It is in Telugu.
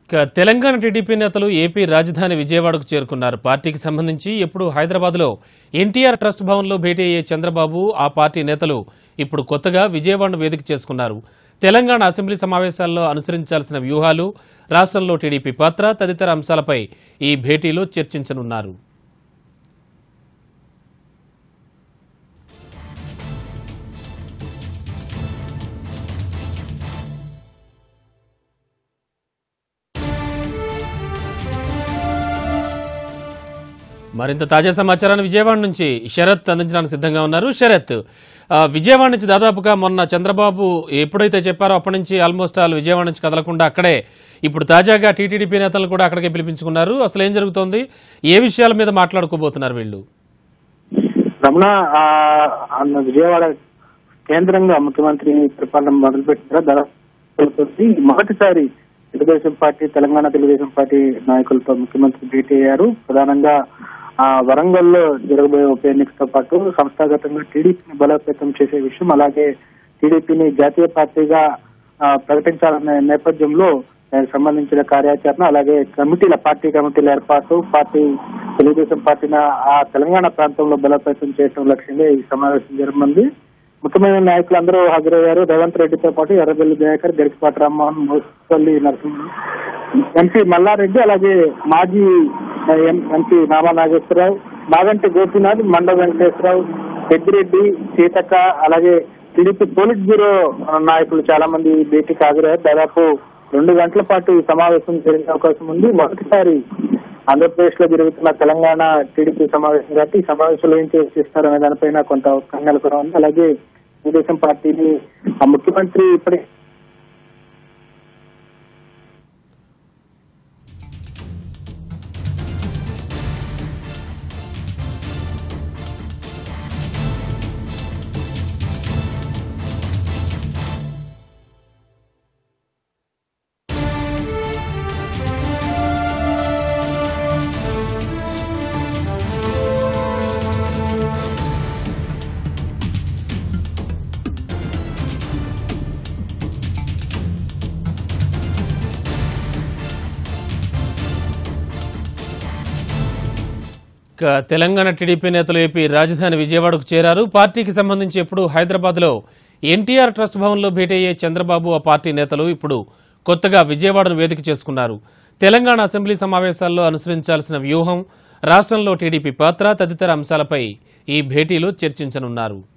ఇక తెలంగాణ టీడీపీ నేతలు ఏపీ రాజధాని విజయవాడకు చేరుకున్నారు పార్టీకి సంబంధించి ఎప్పుడు హైదరాబాద్లో ఎన్టీఆర్ ట్రస్ట్ భవన్లో భేటీ అయ్యే చంద్రబాబు ఆ పార్టీ నేతలు ఇప్పుడు కొత్తగా విజయవాడను వేదిక చేసుకున్నారు తెలంగాణ అసెంబ్లీ సమావేశాల్లో అనుసరించాల్సిన వ్యూహాలు రాష్ట్రంలో టీడీపీ పాత్ర తదితర అంశాలపై ఈ భేటీలో చర్చించనున్నారు మరింత తాజా సమాచారాన్ని విజయవాడ నుంచి శరత్ అందించడానికి సిద్ధంగా ఉన్నారు శరత్ ఆ, విజయవాడ నుంచి దాదాపుగా మొన్న చంద్రబాబు ఎప్పుడైతే చెప్పారో అప్పటి నుంచి ఆల్మోస్ట్ ఆల్ విజయవాడ నుంచి కదలకుండా అక్కడే ఇప్పుడు తాజాగా టీటీడీపీ నేతలను కూడా అక్కడికే పిలిపించుకున్నారు అసలు ఏం జరుగుతోంది ఏ విషయాల మీద మాట్లాడుకోబోతున్నారు వీళ్ళు రమణ ఆ, అన్న విజయవాడ కేంద్రంగా ముఖ్యమంత్రి పరిపాలన మొదలుపెట్టారు దాదాపు మొదటిసారి తెలుగుదేశం పార్టీ తెలంగాణ తెలుగుదేశం పార్టీ నాయకులతో ముఖ్యమంత్రి భేటీ అయ్యారు ప్రధానంగా ఆ వరంగల్లో జరగబోయే ఉప ఎన్నికతో పాటు సంస్థాగతంగా టీడీపీని బలోపేతం చేసే విషయం అలాగే టీడీపీని జాతీయ పార్టీగా ఆ, ప్రకటించాలనే నేపథ్యంలో దానికి సంబంధించిన కార్యాచరణ అలాగే కమిటీల పార్టీ కమిటీల ఏర్పాటు పార్టీ తెలుగుదేశం పార్టీని ఆ తెలంగాణ ప్రాంతంలో బలోపేతం చేయడం లక్ష్యంగా ఈ సమావేశం జరగనుంది ముఖ్యమైన నాయకులు అందరూ హాజరయ్యారు రేవంత్ రెడ్డితో పాటు ఎర్రబెల్లి దయాకర్ గరికపాటి రామ్మోహన్ మోసపల్లి నరసింహ ఎంపీ మల్లారెడ్డి అలాగే మాజీ ఎం- ఎంపీ నామా నాగేశ్వరరావు మాగంటి గోపీనాథ్ మండ వెంకటేశ్వరరావు పెద్దిరెడ్డి సీతక్క అలాగే టీడీపీ పోలిట్ బ్యూరో నాయకులు చాలా మంది భేటీకి హాజరయ్యారు దాదాపు రెండు గంటల పాటు ఈ సమావేశం జరిగే అవకాశం ఉంది మొదటిసారి ఆంధ్రప్రదేశ్ లో జరుగుతున్న తెలంగాణ టీడీపీ సమావేశం కాబట్టి ఈ సమావేశంలో ఏం చేస్తారు అనే దానిపైన కొంత ఉత్కంఠలు కూడా ఉంది అలాగే తెలుగుదేశం పార్టీని ఆ ముఖ్యమంత్రి ఇప్పటి ఇక తెలంగాణ టీడీపీ నేతలు ఏపీ రాజధాని విజయవాడకు చేరారు పార్టీకి సంబంధించి ఎప్పుడు హైదరాబాద్లో ఎన్టీఆర్ ట్రస్ట్ భవన్లో భేటీ అయ్యే చంద్రబాబు ఆ పార్టీ నేతలు ఇప్పుడు కొత్తగా విజయవాడను వేదిక చేసుకున్నారు తెలంగాణ అసెంబ్లీ సమావేశాల్లో అనుసరించాల్సిన వ్యూహం రాష్ట్రంలో టీడీపీ పాత్ర తదితర అంశాలపై ఈ భేటీలో చర్చించనున్నారు